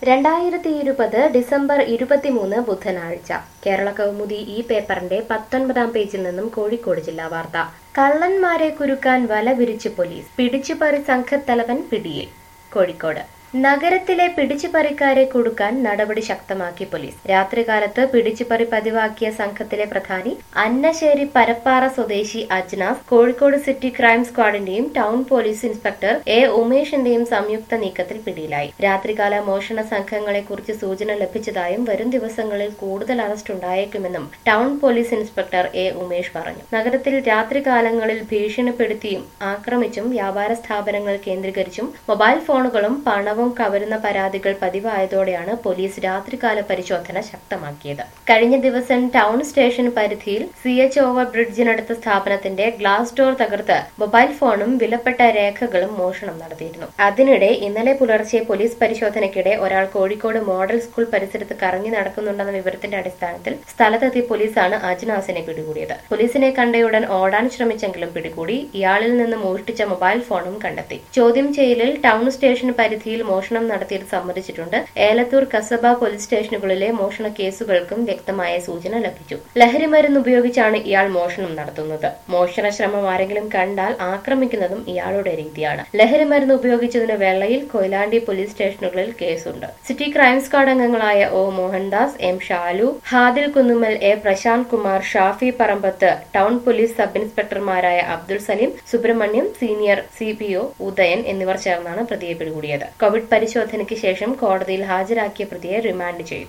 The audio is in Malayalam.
രണ്ടായിരത്തി ഇരുപത് ഡിസംബർ ഇരുപത്തിമൂന്ന് ബുധനാഴ്ച കേരള കൗമുദി ഈ പേപ്പറിന്റെ പത്തൊൻപതാം പേജിൽ നിന്നും കോഴിക്കോട് ജില്ലാ വാർത്ത കള്ളന്മാരെ കുരുക്കാൻ വല വിരിച്ച് പോലീസ് പിടിച്ചുപറി സംഘത്തലവൻ പിടിയിൽ കോഴിക്കോട് നഗരത്തിലെ പിടിച്ചുപറിക്കാരെ കൊടുക്കാൻ നടപടി ശക്തമാക്കി പോലീസ് രാത്രികാലത്ത് പിടിച്ചുപറി പതിവാക്കിയ സംഘത്തിലെ പ്രധാനി അന്നശ്ശേരി പരപ്പാറ സ്വദേശി അജ്നാസ് കോഴിക്കോട് സിറ്റി ക്രൈം സ്ക്വാഡിന്റെയും ടൗൺ പോലീസ് ഇൻസ്പെക്ടർ എ ഉമേഷിന്റെയും സംയുക്ത നീക്കത്തിൽ പിടിയിലായി രാത്രികാല മോഷണ സംഘങ്ങളെ കുറിച്ച് സൂചന ലഭിച്ചതായും വരും ദിവസങ്ങളിൽ കൂടുതൽ അറസ്റ്റ് ഉണ്ടായേക്കുമെന്നും town police inspector A Umesh പറഞ്ഞു നഗരത്തിൽ രാത്രികാലങ്ങളിൽ ഭീഷണിപ്പെടുത്തിയും ആക്രമിച്ചും വ്യാപാര സ്ഥാപനങ്ങൾ കേന്ദ്രീകരിച്ചും മൊബൈൽ ഫോണുകളും പണവും കവരുന്ന പരാതികൾ പതിവായതോടെയാണ് പോലീസ് രാത്രികാല പരിശോധന ശക്തമാക്കിയത് കഴിഞ്ഞ ദിവസം ടൗൺ സ്റ്റേഷൻ പരിധിയിൽ സി എച്ച് ഓവർ ബ്രിഡ്ജിനടുത്ത സ്ഥാപനത്തിന്റെ ഗ്ലാസ് ഡോർ തകർത്ത് മൊബൈൽ ഫോണും വിലപ്പെട്ട രേഖകളും മോഷണം നടത്തിയിരുന്നു അതിനിടെ ഇന്നലെ പുലർച്ചെ പോലീസ് പരിശോധനയ്ക്കിടെ ഒരാൾ കോഴിക്കോട് മോഡൽ സ്കൂൾ പരിസരത്ത് കറങ്ങി നടക്കുന്നുണ്ടെന്ന വിവരത്തിന്റെ അടിസ്ഥാനത്തിൽ സ്ഥലത്തെത്തി പോലീസാണ് അജ്നാസിനെ പിടികൂടിയത് പോലീസിനെ കണ്ടയുടൻ ഓടാൻ ശ്രമിച്ചെങ്കിലും പിടികൂടി ഇയാളിൽ നിന്ന് മോഷ്ടിച്ച മൊബൈൽ ഫോണും കണ്ടെത്തി ചോദ്യം ചെയ്യലിൽ ടൗൺ സ്റ്റേഷൻ പരിധിയിൽ മോഷണം നടത്തിയത് സമ്മതിച്ചിട്ടുണ്ട് ഏലത്തൂർ കസബ പോലീസ് സ്റ്റേഷനുകളിലെ മോഷണ കേസുകൾക്കും വ്യക്തമായ സൂചന ലഭിച്ചു ലഹരി മരുന്ന് ഉപയോഗിച്ചാണ് ഇയാൾ മോഷണം നടത്തുന്നത് മോഷണ ശ്രമം ആരെങ്കിലും കണ്ടാൽ ആക്രമിക്കുന്നതും ഇയാളുടെ രീതിയാണ് ലഹരി മരുന്ന് ഉപയോഗിച്ചതിന് വെള്ളയിൽ കൊയിലാണ്ടി പോലീസ് സ്റ്റേഷനുകളിൽ കേസുണ്ട് സിറ്റി ക്രൈം സ്ക്വാഡ് അംഗങ്ങളായ O Mohandas M Shalu Hadil Kunnumal A Prashanth Kumar Shafi Parambath town police sub ഇൻസ്പെക്ടർമാരായ Abdul Salim Subramaniam senior C P O Udayan എന്നിവർ ചേർന്നാണ് പ്രതിയെ പിടികൂടിയത് കോവിഡ് പരിശോധനയ്ക്ക് ശേഷം കോടതിയിൽ ഹാജരാക്കിയ പ്രതിയെ റിമാൻഡ് ചെയ്തു